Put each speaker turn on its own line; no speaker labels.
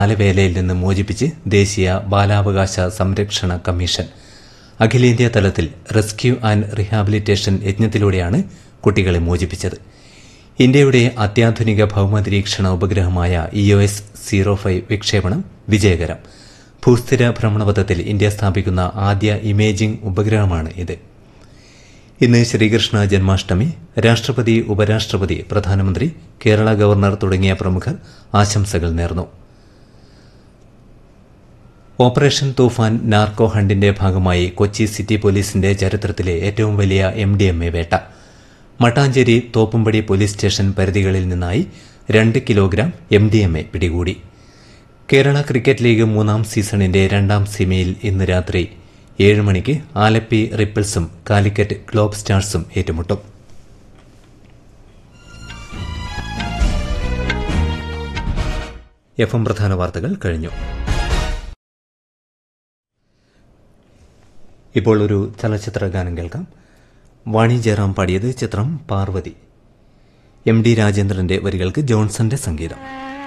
ബാലവേലയിൽ നിന്ന് മോചിപ്പിച്ച് ദേശീയ ബാലാവകാശ സംരക്ഷണ കമ്മീഷൻ അഖിലേന്ത്യാ തലത്തിൽ റെസ്ക്യൂ ആൻഡ് റീഹാബിലിറ്റേഷൻ യജ്ഞത്തിലൂടെയാണ് കുട്ടികളെ മോചിപ്പിച്ചത് ഇന്ത്യയുടെ അത്യാധുനിക ഭൌമനിരീക്ഷണ ഉപഗ്രഹമായ E O S zero five വിക്ഷേപണം വിജയകരം ഭൂസ്ഥിര ഭ്രമണപഥത്തിൽ ഇന്ത്യ സ്ഥാപിക്കുന്ന ആദ്യ ഇമേജിംഗ് ഉപഗ്രഹമാണ് ഇത് ഇന്ന് ശ്രീകൃഷ്ണ ജന്മാഷ്ടമി രാഷ്ട്രപതി ഉപരാഷ്ട്രപതി പ്രധാനമന്ത്രി കേരള ഗവർണർ തുടങ്ങിയ പ്രമുഖർ ആശംസകൾ നേർന്നു ഓപ്പറേഷൻ തൂഫാൻ നാർക്കോ ഹണ്ടിന്റെ ഭാഗമായി കൊച്ചി സിറ്റി പോലീസിന്റെ ചരിത്രത്തിലെ ഏറ്റവും വലിയ എം ഡി എം എ വേട്ട മട്ടാഞ്ചേരി തോപ്പുംപടി പോലീസ് സ്റ്റേഷൻ പരിധികളിൽ നിന്നായി രണ്ട് kilogram M D M A പിടികൂടി കേരള ക്രിക്കറ്റ് ലീഗ് മൂന്നാം സീസണിന്റെ രണ്ടാം സെമിയിൽ ഇന്ന് രാത്രി ഏഴ് മണിക്ക് ആലപ്പി റിപ്പിൾസും കാലിക്കറ്റ് ഗ്ലോബ് സ്റ്റാർസും ഏറ്റുമുട്ടും എഫ് എം പ്രധാന വാർത്തകൾ കഴിഞ്ഞു ഇപ്പോൾ ഒരു ചലച്ചിത്ര ഗാനം കേൾക്കാം വാണി ജയറാം പാടിയത് ചിത്രം പാർവതി എം ഡി രാജേന്ദ്രന്റെ വരികൾക്ക് ജോൺസന്റെ സംഗീതം